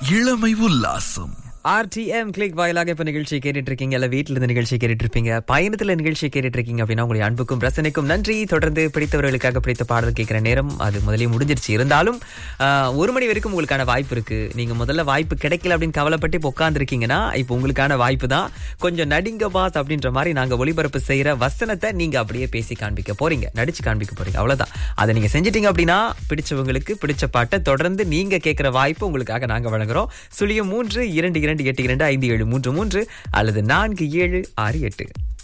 இளமை உல்லாசம் RTM click வாயிலாக இப்ப நிகழ்ச்சி கேட்டுட்டு இருக்கீங்க இல்ல வீட்டுல இருந்து நிகழ்ச்சி கேட்டுட்டு இருப்பீங்க பயணத்துல நிகழ்ச்சி கேட்டுட்டு இருக்கீங்க அப்படின்னா உங்களுடைய அன்புக்கும் ரசனைக்கும் நன்றி தொடர்ந்து பிடித்தவர்களுக்காக பிடித்த பாடல் கேட்கிற நேரம் அது முதலே முடிஞ்சிருச்சு இருந்தாலும் ஆஹ், ஒரு மணி வரைக்கும் உங்களுக்கான வாய்ப்பு இருக்கு நீங்க முதல்ல வாய்ப்பு கிடைக்கல அப்படின்னு கவலைப்பட்டு இப்போ உட்காந்துருக்கீங்கன்னா இப்போ உங்களுக்கான வாய்ப்பு தான் கொஞ்சம் நடிங்க பாஸ் அப்படின்ற மாதிரி நாங்க ஒளிபரப்பு செய்யற வசனத்தை நீங்க அப்படியே பேசி காண்பிக்க போறீங்க நடிச்சு காண்பிக்க போறீங்க அவ்வளவுதான் அதை நீங்க செஞ்சிட்டீங்க அப்படின்னா பிடிச்சவங்களுக்கு பிடிச்ச பாட்டை தொடர்ந்து நீங்க கேட்கிற வாய்ப்பு உங்களுக்காக நாங்க வழங்குறோம் சுழியம் மூன்று இரண்டு இரண்டு எட்டு இரண்டு ஐந்து ஏழு மூன்று மூன்று அல்லது நான்கு ஏழு ஆறு எட்டு